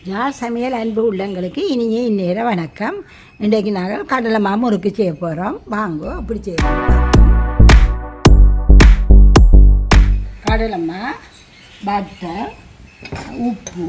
யாழ் சமையல் அன்பு உள்ளங்களுக்கு இனிய இந்நேர வணக்கம் இன்றைக்கு நாங்கள் கடலை மாமுறுக்கு செய்ய போகிறோம் வாங்கோ அப்படி செய்யலாம் கடலைமா பட்டர் உப்பு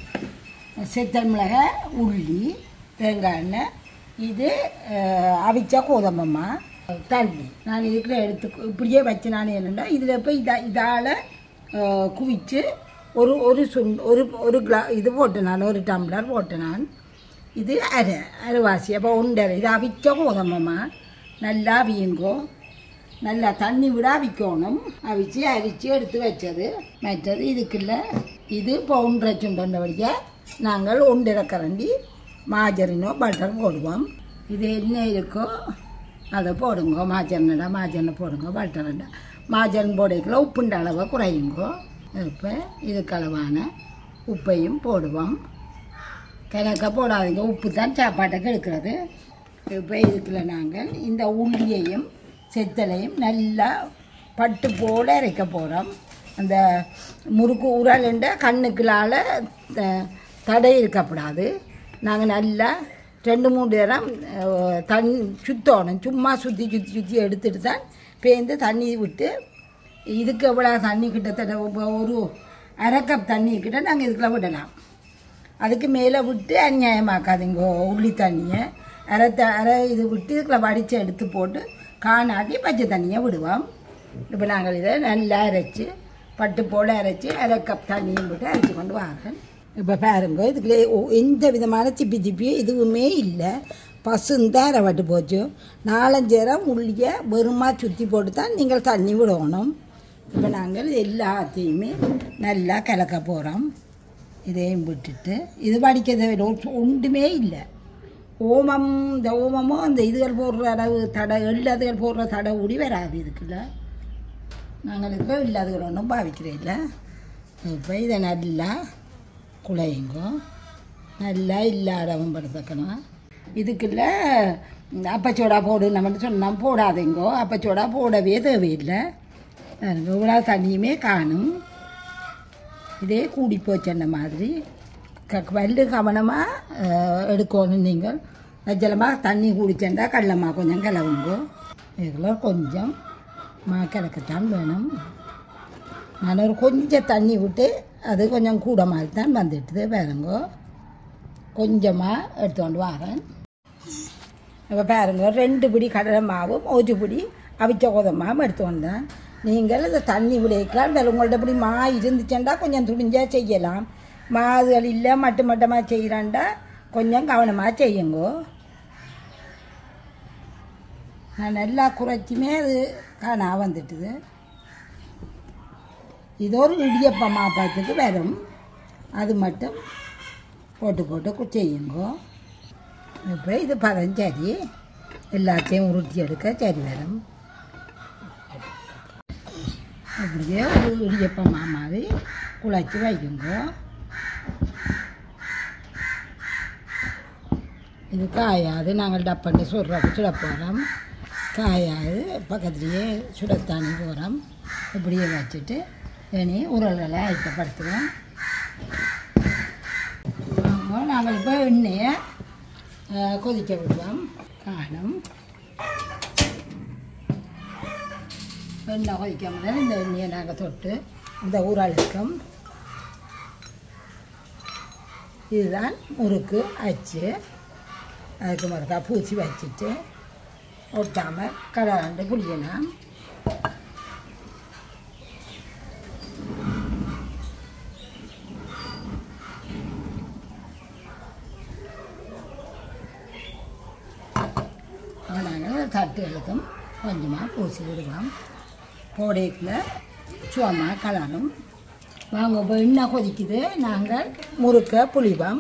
செத்தல் மிளகாய் உள்ளி தேங்காய் எண்ணெய் இது அஹ், அவிச்ச கோதம்பம்மா தண்ணி நான் இதுக்குள்ள எடுத்து இப்படியே வச்சு நான் என்னென்னா இதில் போய் இதா இதால் குவிச்சு ஒரு ஒரு சுண் ஒரு ஒரு கிளா இது போட்டேன் நான் ஒரு டம்ளர் போட்டேன் நான் இது அரை அரைவாசி அப்போ ஒன்றரை இது அவிச்ச கோதம்பம்மா நல்லா அவியுங்கோ நல்லா தண்ணி விட அவிக்கணும் அவிச்சு அரிச்சு எடுத்து வச்சது மற்றது இதுக்குள்ள இது இப்போ ஒன்றரை சுண்டபடியாக நாங்கள் ஒன்றரை கரண்டி மாஜரினோ பட்டர் போடுவோம் இது என்ன இருக்கோ அதை போடுங்க மாஜர்னடா மாஜர்னை போடுங்க பட்டர்டா மாஜர்ன் போடைக்குள்ள உப்புண்ட அளவை குறையுங்கோ இப்போ இதுக்கு அளவான உப்பையும் போடுவோம் கணக்காக போடாதீங்க உப்பு தான் சாப்பாட்டுக்கு எடுக்கிறது இப்போ இதுக்குள்ள நாங்கள் இந்த உள்ளியையும் செத்தலையும் நல்லா பட்டு போல அரைக்க போகிறோம் அந்த முறுக்கு உரலுண்ட கண்ணுக்குள்ளால் த- தடை இருக்கக்கூடாது நாங்கள் நல்லா ரெண்டு மூணு நேரம் அஹ், தண் சுத்தணும் சும்மா சுற்றி சுற்றி சுற்றி எடுத்துட்டு தான் பேந்து தண்ணி விட்டு இதுக்கு எவ்வளோ தண்ணி கிட்டத்தட்ட ஒ- ஒரு அரை கப் தண்ணி கிட்ட நாங்கள் இதுக்குள்ள விடலாம் அதுக்கு மேலே விட்டு அநியாயமாக்காதீங்க உள்ளி தண்ணியை அரை த அரை இது விட்டு இதுக்குள்ள வடித்து எடுத்து போட்டு காணாட்டி பச்சை தண்ணியை விடுவோம் இப்போ நாங்கள் இதை நல்லா அரைச்சி பட்டு போல் அரைச்சி அரை கப் தண்ணியும் போட்டு அரைச்சி கொண்டு வாரேன் இப்போ பாருங்க இதுக்குள்ளே ஒ- எந்த விதமான சிப்பி சிப்பி எதுவுமே இல்லை பசுந்தான் அரைவட்டு போச்சு நாலஞ்சரம் உள்ளியை வெறுமா சுற்றி போட்டு தான் நீங்கள் தண்ணி விடணும் இப்போ நாங்கள் எல்லாத்தையுமே நல்லா கலக்க போகிறோம் இதையும் விட்டுட்டு இது வடிக்கிறது ஒரு- ஒன்றுமே இல்லை ஓமம் இந்த ஓமமும் அந்த இதுகள் போடுற தடவு தடை எல்லாத்துகள் போடுற தடை ஊடி வராது இதுக்குள்ள நாங்கள் இதுக்கு இல்லாதவர்கள் ஒன்றும் பாவிக்கிறேன் இல்லை இப்போ இதை நல்லா குழையுங்கோ நல்லா இல்லாதவன் படுத்தக்கணும் இதுக்குள்ள இந்த அப்பச்சோடா போடு நம்ம சொன்னால் போடாதீங்கோ அப்பச்சோடா போடவே தேவையில்லை பாருங்க, இவ்வளோ தண்ணியுமே காணும் இதே கூடி போச்சுன்ன மாதிரி க வல்லு கவனமாக எடுக்கணும் நீங்கள் நஜலமாக தண்ணி குடிச்சேன்டா கடலமா கொஞ்சம் கிளவுங்கோ இதில் கொஞ்சம் மா கிடக்கத்தான் வேணும் நான் ஒரு கொஞ்சம் தண்ணி விட்டு அது கொஞ்சம் கூட மாதிரி தான் வந்துட்டுது பாருங்கோ கொஞ்சமாக எடுத்துக்கொண்டு வரேன் இப்போ பாருங்க ரெண்டு பிடி கடலை மாவும் ஒரு பிடி அவிச்ச கோதம் மாவும் எடுத்து வந்தேன் நீங்கள் இந்த தண்ணி விளைவிக்கலாம் வேறு உங்கள்ட்ட இப்படி மா இருந்துச்சுண்டா கொஞ்சம் துணிஞ்சா செய்யலாம் மாதுகள் இல்லை மட்டு மட்டமாக செய்கிறாண்டா கொஞ்சம் கவனமாக செய்யுங்கோ நான் நல்லா குறைச்சுமே அது காணா வந்துட்டுது இது ஒரு இடியப்ப மாப்பாத்துக்கு வரும் அது மட்டும் போட்டு போட்டு கு- செய்யுங்கோ இப்போ இது பதம் சரி எல்லாத்தையும் உருட்டி எடுக்க சரி வரும் அப்படியே ஒரு இடியப்ப மாமாவை குழச்சி வைக்குங்க இது காயாது நாங்கள் டப்பண்டு சுடுற சுட போகிறோம் காயாது பக்கத்துலேயே சுடத்தானி போகிறோம் இப்படியே வச்சுட்டு இனி உரல்களை ஆயத்தப்படுத்துவோம் ஆமா, நாங்கள் இப்போ எண்ணெயை அஹ், கொதிக்க விடுவோம் காணும் எண்ணெய் கொதிக்க முடியாது இந்த எண்ணெயை நாங்கள் தொட்டு இந்த உரலுக்கும் இதுதான் முறுக்கு அச்சு அதுக்கு மறுக்கா பூச்சி வச்சுட்டு ஒட்டாமல் கலராண்டு புளியணும் நாங்கள் தட்டுகளுக்கும் கொஞ்சமாக பூசி விடுவோம் போடைக்குள்ள சுவமாக கலரும் வாங்க இப்போ எண்ணெய் கொதிக்குது நாங்கள் முறுக்க புளிவோம்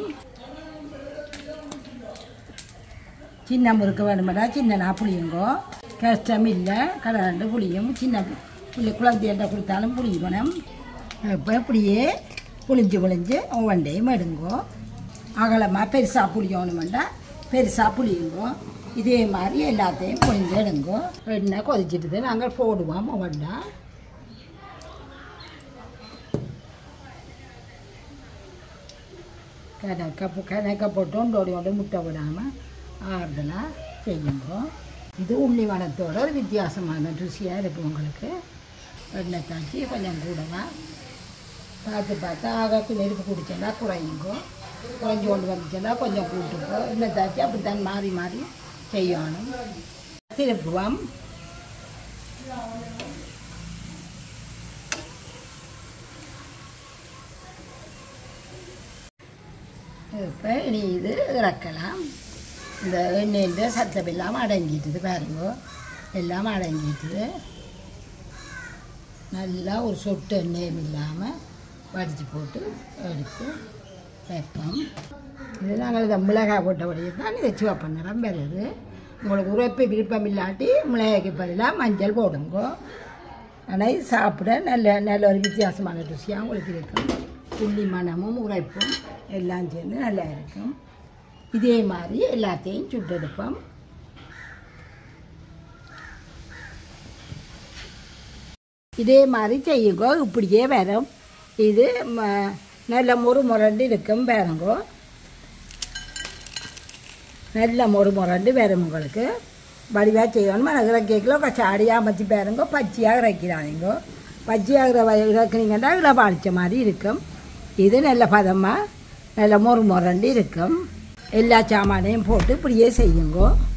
சின்ன முறுக்கு வேணுமெடா சின்னனா புளியுங்கோ கஷ்டம் இல்லை கலராண்டு புளியும் சின்ன புளி குழந்தைகிட்ட கொடுத்தாலும் புளியணும் இப்போ இப்படியே புளிஞ்சு புளிஞ்சு ஒவ்வொன்றையும் எடுங்கோ அகலமாக பெருசாக புளியணுமெண்டா பெருசாக புளியுங்கோ இதே மாதிரி எல்லாத்தையும் புளிஞ்சு எடுங்கோ எண்ணெய் கொதிச்சிட்டுது நாங்கள் போடுவோம் ஒவ்வொன்றா கணக்க கணக்க போட்டு ஒன்றோடையோட முட்டை விடாமல் ஆறுதலாக செய்யுங்க இது உள்ளி வடத்தோட ஒரு வித்தியாசமான ருசியாக இருக்கும் உங்களுக்கு எண்ணெய் தாச்சி கொஞ்சம் கூடவா பார்த்து பார்த்து ஆகாக்கு நெருப்பு குடிச்சேன்னா குறையுங்கோ குறைஞ்சி கொண்டு வந்துச்சுன்னா கொஞ்சம் கூட்டுக்கோ எண்ணெய் தாச்சி அப்படி தான் மாறி மாறி செய்யணும் திருப்புவோம் இப்போ இனி இது இறக்கலாம் இந்த எண்ணெயில் சத்தம் எல்லாம் அடங்கிட்டுது பாருங்க எல்லாம் அடங்கிட்டுது நல்லா ஒரு சொட்டு எண்ணெயும் இல்லாமல் வடித்து போட்டு எடுத்து வைப்போம் இது நாங்கள் இதை மிளகாய் போட்டபடியே தான் இதை சிவப்பு நிறம் வருது உங்களுக்கு உரைப்பு விருப்பம் இல்லாட்டி மிளகாய்க்கு பதிலாக மஞ்சள் போடுங்க ஆனால் இது சாப்பிட நல்ல நல்ல ஒரு வித்தியாசமான ருசியாக உங்களுக்கு இருக்கும் புள்ளி மணமும் உரைப்பும் எல்லாம் சேர்ந்து நல்லா இருக்கும் இதே மாதிரி எல்லாத்தையும் சுட்டெடுப்போம் இதே மாதிரி செய்யுங்க இப்படியே வரும் இது ம- நல்ல மொறு முரண்டு இருக்கும் பாருங்க நல்ல மொறு முரண்டு வரும் உங்களுக்கு வடிவாக செய்யணும் ஆனால் இறக்கிக்கல கொஞ்சம் அடியாக வச்சு பாருங்க பச்சையாக இறக்கிறாங்க பச்சையாக இறக்குனீங்கன்னா இதில் பாடிச்ச மாதிரி இருக்கும் இது நல்ல பதமாக நல்ல மொறு முரண்டு இருக்கும் எல்லா சாமானையும் போட்டு இப்படியே செய்யுங்க